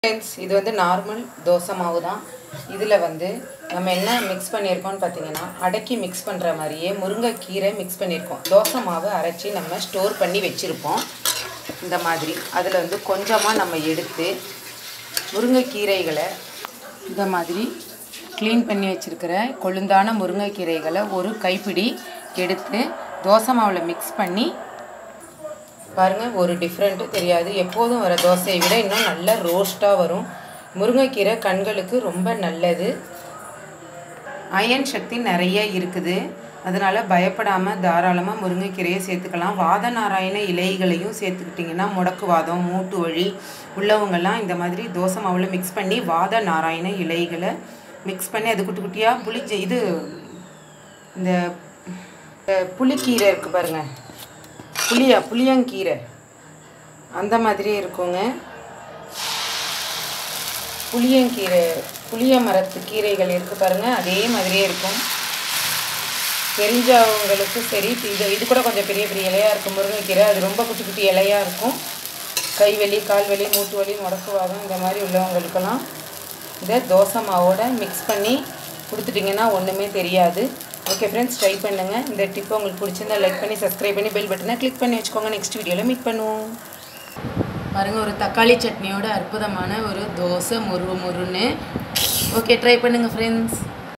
friends இது வந்து normal dosa மாவு தான் இதில் வந்து நம்ம என்ன மிக்ஸ் பண்ணியிருக்கோம்னு பார்த்தீங்கன்னா அடக்கி மிக்ஸ் பண்ணுற மாதிரியே முருங்கைக்கீரை மிக்ஸ் பண்ணியிருக்கோம் தோசை மாவு அரைச்சி நம்ம ஸ்டோர் பண்ணி வச்சுருப்போம் இந்த மாதிரி அதில் வந்து கொஞ்சமாக நம்ம எடுத்து முருங்கைக்கீரைகளை இந்த மாதிரி க்ளீன் பண்ணி வச்சுருக்கிற கொழுந்தான முருங்கைக்கீரைகளை ஒரு கைப்பிடி எடுத்து தோசை மாவில் மிக்ஸ் பண்ணி பாருங்கள் ஒரு டிஃப்ரெண்ட்டு தெரியாது எப்போதும் வர தோசையை விட இன்னும் நல்ல ரோஸ்ட்டாக வரும் முருங்கைக்கீரை கண்களுக்கு ரொம்ப நல்லது அயன் சக்தி நிறைய இருக்குது அதனால் பயப்படாமல் தாராளமாக முருங்கைக்கீரையை சேர்த்துக்கலாம் வாத நாராயண இலைகளையும் சேர்த்துக்கிட்டிங்கன்னா முடக்குவாதம் மூட்டு வலி உள்ளவங்கெல்லாம் இந்த மாதிரி தோசை மாவில் மிக்ஸ் பண்ணி வாத நாராயண இலைகளை மிக்ஸ் பண்ணி அது குட்டி குட்டியாக புளிச்ச இது இந்த இந்த புளிக்கீரை இருக்குது பாருங்கள் புளியா புளியங்கீரை அந்த மாதிரியே இருக்குங்க புளியங்கீரை புளிய மரத்து கீரைகள் இருக்குது பாருங்கள் அதே மாதிரியே இருக்கும் தெரிஞ்சவங்களுக்கு சரி இது இது கூட கொஞ்சம் பெரிய பெரிய இலையாக இருக்கும் முருங்கைக்கீரை அது ரொம்ப குட்டி குட்டி இலையாக இருக்கும் கை வலி கால் வலி மூட்டு வலி முடக்குவாதம் இந்த மாதிரி உள்ளவங்களுக்கெல்லாம் இதை தோசை மாவோட மிக்ஸ் பண்ணி கொடுத்துட்டிங்கன்னா ஒன்றுமே தெரியாது ஓகே ஃப்ரெண்ட்ஸ் ட்ரை பண்ணுங்கள் இந்த டிப்பை உங்களுக்கு பிடிச்சிருந்தா லைக் பண்ணி சப்ஸ்கிரைப் பண்ணி பெல் பட்டனை கிளிக் பண்ணி வச்சுக்கோங்க நெக்ஸ்ட் வீடியோவில் மீட் பண்ணுவோம் பாருங்கள் ஒரு தக்காளி சட்னியோட அற்புதமான ஒரு தோசை முரு முருன்னு ஓகே ட்ரை பண்ணுங்கள் ஃப்ரெண்ட்ஸ்